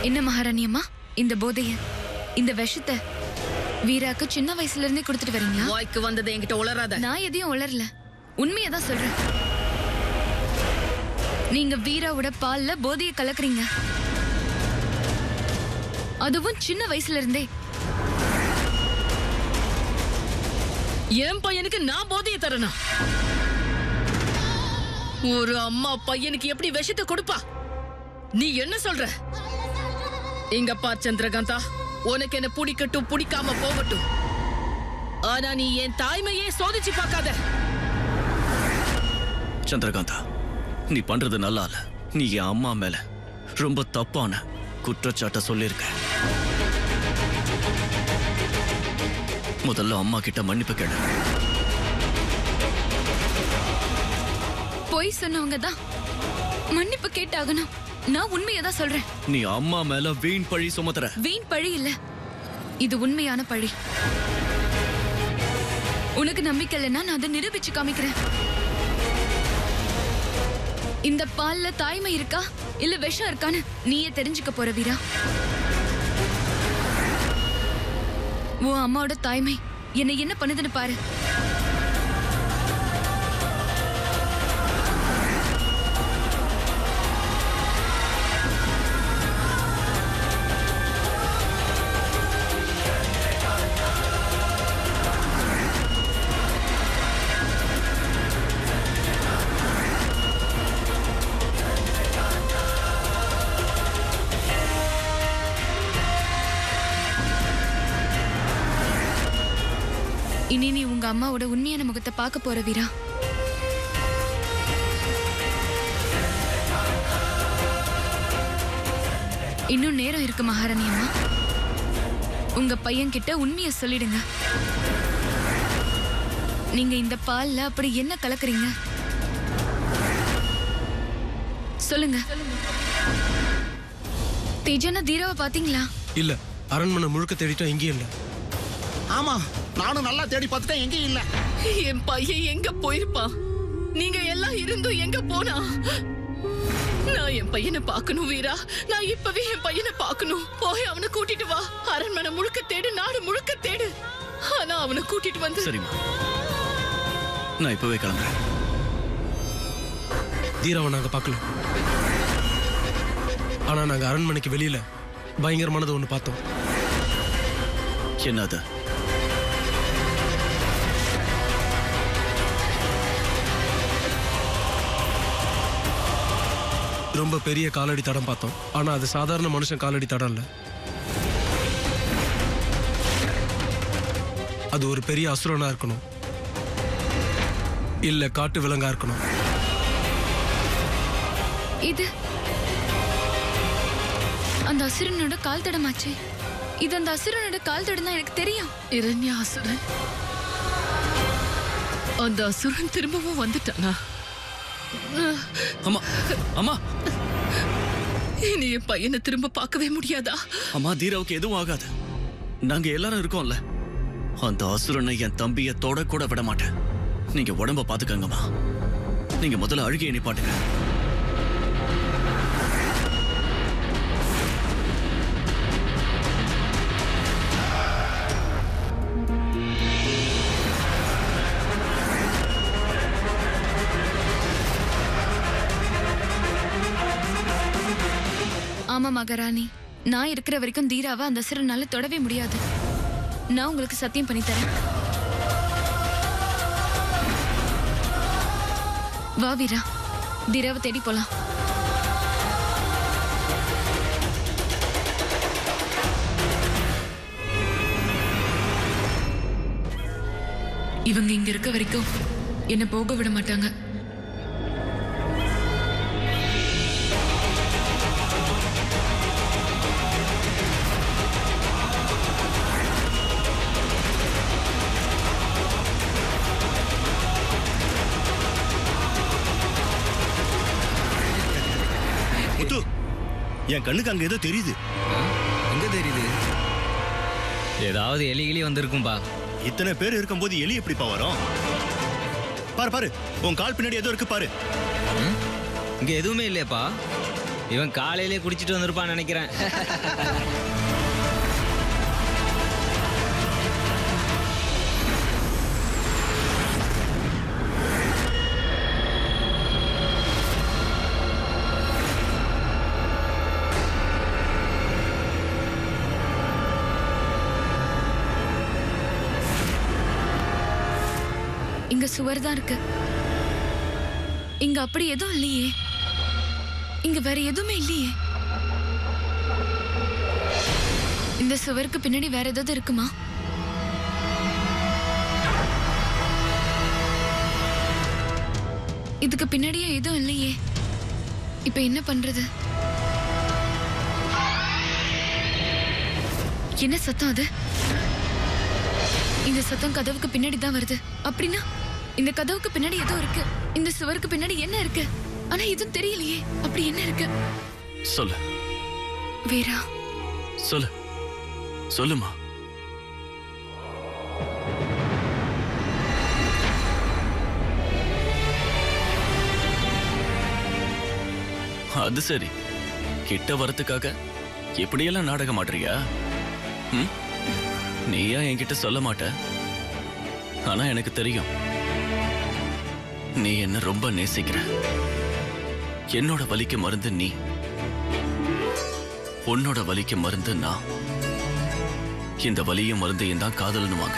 என்ன மகாராணி அம்மா இந்த போதைய இந்த விஷத்தை வீராக்கு சின்ன வயசுல இருந்தே கொடுத்துட்டு வரீங்களா வாய்க்கு வந்ததை என்கிட்ட உளராத நான் எதையும் உளரல உண்மையை தான் சொல்றேன் நீங்க வீராவோட பால்ல போதைய கலக்குறீங்க அதுவும் சின்ன வயசுல இருந்தே என் பையனுக்கு நான் போதைய தரனா ஒரு அம்மா பையனுக்கு எப்படி விஷத்தை கொடுப்பா நீ என்ன சொல்ற இங்க பார் சந்திரகாந்தா உனக்கு என்ன பிடிக்கட்டும் பிடிக்காம போகட்டும் ஆனா நீ என் தாய்மையே சோதிச்சு பார்க்காத சந்திரகாந்தா நீ பண்றது நல்லா இல்ல நீ என் அம்மா மேல ரொம்ப தப்பான குற்றச்சாட்டை சொல்லியிருக்க முதல்ல அம்மா கிட்ட மன்னிப்பு கேளு பொய் சொன்னவங்க தான் மன்னிப்பு கேட்டாகணும் நான் உண்மையை தான் சொல்றேன் நீ அம்மா மேல வீண் பழி சுமத்துற வீண் பழி இல்ல இது உண்மையான பழி உனக்கு நம்பிக்கை இல்லைன்னா நான் அதை நிரூபிச்சு காமிக்கிறேன் இந்த பால்ல தாய்மை இருக்கா இல்ல விஷம் இருக்கான்னு நீயே தெரிஞ்சுக்க போற வீரா உன் அம்மாவோட தாய்மை என்னை என்ன பண்ணுதுன்னு பாரு இனி நீ உங்க அம்மாவோட உண்மையான முகத்தை பார்க்க போற வீரா இன்னும் நேரம் இருக்கு மகாராணி அம்மா உங்க பையன் கிட்ட உண்மையை சொல்லிடுங்க நீங்க இந்த பால்ல அப்படி என்ன கலக்குறீங்க சொல்லுங்க தேஜானா தீராவை பாத்தீங்களா இல்ல அரண்மனை முழுக்க தேடிட்டோம் எங்கேயும் இல்ல ஆமா நானும் நல்லா தேடி பார்த்துட்டேன் எங்கேயும் இல்ல என் பையன் எங்க போயிருப்பான் நீங்க எல்லாம் இருந்தும் எங்க போனா நான் என் பையனை பார்க்கணும் வீரா நான் இப்பவே என் பையனை பார்க்கணும் போய் அவனை கூட்டிட்டு வா அரண்மனை முழுக்க தேடு நாடு முழுக்க தேடு ஆனா அவனை கூட்டிட்டு வந்து சரிம்மா நான் இப்பவே கிளம்புறேன் தீராவை நாங்க பார்க்கல ஆனா நாங்க அரண்மனைக்கு வெளியில பயங்கரமானது ஒண்ணு பார்த்தோம் என்னது ரொம்ப பெரிய காலடி தடம் பார்த்தோம் ஆனா அது சாதாரண மனுஷன் காலடி தடம் இல்ல அது ஒரு பெரிய அசுரனா இருக்கணும் இல்ல காட்டு விலங்கா இருக்கணும் இது அந்த அசுரனோட கால் தடமாச்சு இது அந்த அசுரனோட கால் தடம் தான் எனக்கு தெரியும் இரண்யா அசுரன் அந்த அசுரன் திரும்பவும் வந்துட்டானா அம்மா அம்மா இனி என் பையனை திரும்ப பார்க்கவே முடியாதா அம்மா தீராவுக்கு எதுவும் ஆகாது நாங்க எல்லாரும் இருக்கோம்ல அந்த அசுரனை என் தம்பிய தொட கூட விட மாட்டேன் நீங்க உடம்ப பாத்துக்கங்கம்மா நீங்க முதல்ல அழுகையை நிப்பாட்டுங்க ஆமா மகாராணி நான் இருக்கிற வரைக்கும் தீராவை அந்த அசுரனால தொடவே முடியாது நான் உங்களுக்கு சத்தியம் பண்ணி தரேன் வா வீரா தீராவை தேடி போலாம் இவங்க இங்க இருக்க வரைக்கும் என்ன போக விட மாட்டாங்க முத்து என் கண்ணுக்கு அங்க ஏதோ தெரியுது எங்க தெரியுது ஏதாவது எலி கிளி வந்திருக்கும்பா இத்தனை பேர் இருக்கும்போது எலி எப்படிப்பா வரும் பாரு பாரு உன் கால் பின்னாடி ஏதோ இருக்கு பாரு இங்க எதுவுமே இல்லையப்பா இவன் காலையிலே குடிச்சிட்டு வந்திருப்பான்னு நினைக்கிறேன் இங்க சுவர் தான் இருக்கு இங்க அப்படி எதுவும் இல்லையே இங்க வேற எதுவுமே இல்லையே இந்த சுவருக்கு பின்னாடி வேற ஏதாவது இருக்குமா இதுக்கு பின்னாடியே எதுவும் இல்லையே இப்ப என்ன பண்றது என்ன சத்தம் அது இந்த சத்தம் கதவுக்கு பின்னாடி தான் வருது அப்படின்னா இந்த கதவுக்கு பின்னாடி ஏதோ இருக்கு இந்த சுவருக்கு பின்னாடி என்ன இருக்கு ஆனா எதுவும் தெரியலையே அப்படி என்ன இருக்கு சொல்லு வேறா சொல்லு சொல்லுமா அது சரி கிட்ட வரத்துக்காக எப்படியெல்லாம் நாடகம் ஆடுறியா ம்? நீயா என்கிட்ட சொல்ல மாட்ட ஆனா எனக்கு தெரியும் நீ என்ன ரொம்ப நேசிக்கிற என்னோட வலிக்கு மருந்து நீ உன்னோட வலிக்கு மருந்து நான் இந்த வலியும் மருந்தையும் தான் காதலனுவாங்க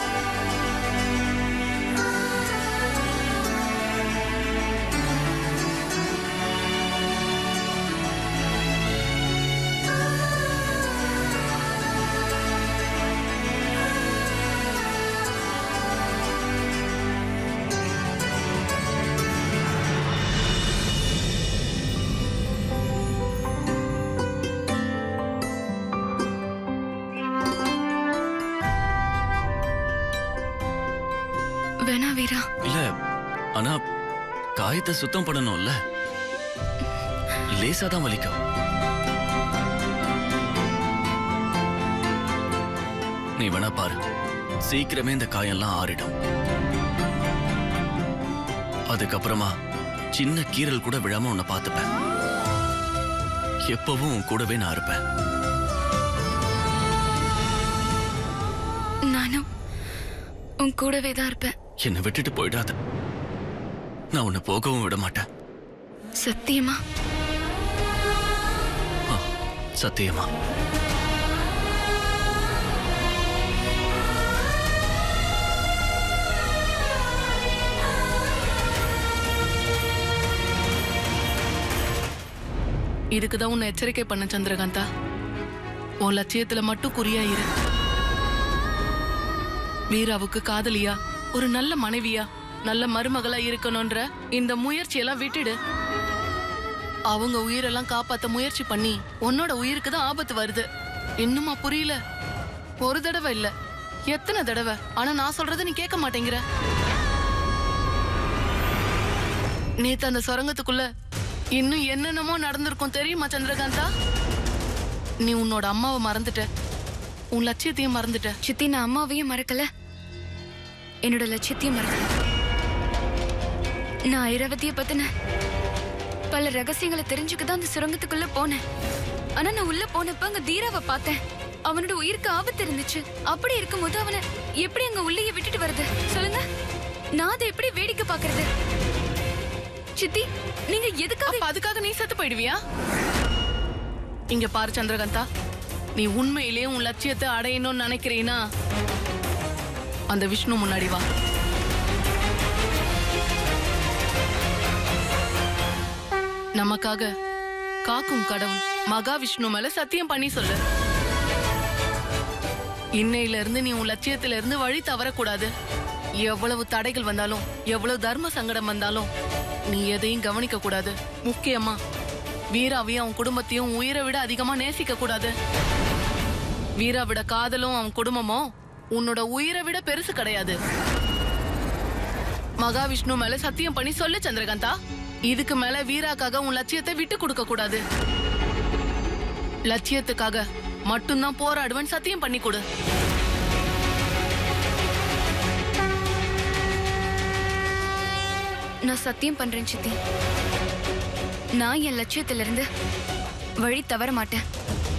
வேணா வீரா இல்ல ஆனா காயத்தை சுத்தம் பண்ணணும்ல லேசா தான் வலிக்கும் நீ வேணா பாரு சீக்கிரமே இந்த காயெல்லாம் ஆறிடும் அதுக்கப்புறமா சின்ன கீறல் கூட விழாம உன்னை பார்த்துப்பேன் எப்பவும் உன் கூடவே நான் இருப்பேன் நானும் உன் கூடவே தான் இருப்பேன் என்னை விட்டுட்டு போயிடாத நான் உன்னை போகவும் விட மாட்டேன் சத்தியமா ஆ, சத்தியமா இதுக்கு தான் உன்னை எச்சரிக்கை பண்ண சந்திரகாந்தா உன் லட்சியத்துல மட்டும் குறியா இரு வீராவுக்கு காதலியா ஒரு நல்ல மனைவியா நல்ல மருமகளா இருக்கணும்ன்ற இந்த முயற்சியெல்லாம் விட்டுடு அவங்க உயிரெல்லாம் காப்பாத்த முயற்சி பண்ணி உன்னோட உயிருக்கு தான் ஆபத்து வருது இன்னுமா புரியல ஒரு தடவை இல்ல எத்தனை தடவை ஆனா நான் சொல்றத நீ கேட்க மாட்டேங்கிற நேத்து அந்த சுரங்கத்துக்குள்ள இன்னும் என்னென்னமோ நடந்திருக்கும் தெரியுமா சந்திரகாந்தா நீ உன்னோட அம்மாவை மறந்துட்ட உன் லட்சியத்தையும் மறந்துட்ட சித்தி நான் அம்மாவையும் மறக்கல என்னோட லட்சியத்தையும் மறக்கல நான் ஐராவதிய பத்தின பல ரகசியங்களை தெரிஞ்சுக்க தான் அந்த சுரங்கத்துக்குள்ள போனேன் ஆனா நான் உள்ள போனப்ப அங்க தீராவை பார்த்தேன் அவனோட உயிருக்கு ஆபத்து இருந்துச்சு அப்படி இருக்கும்போது அவனை எப்படி அங்க உள்ளேயே விட்டுட்டு வருது சொல்லுங்க நான் அதை எப்படி வேடிக்கை பாக்குறது சித்தி நீங்க எதுக்காக அப்ப அதுக்காக நீ செத்து போயிடுவியா இங்க பாரு சந்திரகாந்தா நீ உண்மையிலேயே உன் லட்சியத்தை அடையணும்னு நினைக்கிறீனா அந்த விஷ்ணு முன்னாடி வா நமக்காக காக்கும் கடவுள் மகாவிஷ்ணு மேல சத்தியம் பண்ணி சொல்லு இன்னையில இருந்து நீ உன் லட்சியத்துல இருந்து வழி தவறக்கூடாது எவ்வளவு தடைகள் வந்தாலும் எவ்வளவு தர்ம சங்கடம் வந்தாலும் நீ எதையும் கவனிக்க கூடாது முக்கியமா வீராவையும் அவன் குடும்பத்தையும் உயிரை விட அதிகமா நேசிக்க கூடாது வீராவிட காதலும் அவன் குடும்பமும் உன்னோட உயிரை விட பெருசு கிடையாது மகாவிஷ்ணு மேல சத்தியம் பண்ணி சொல்லு சந்திரகாந்தா இதுக்கு மேல வீராக்காக உன் லட்சியத்தை விட்டு கொடுக்க கூடாது லட்சியத்துக்காக மட்டும்தான் போராடுவேன் சத்தியம் பண்ணி கொடு நான் சத்தியம் பண்றேன் சித்தி நான் என் லட்சியத்திலிருந்து வழி தவற மாட்டேன்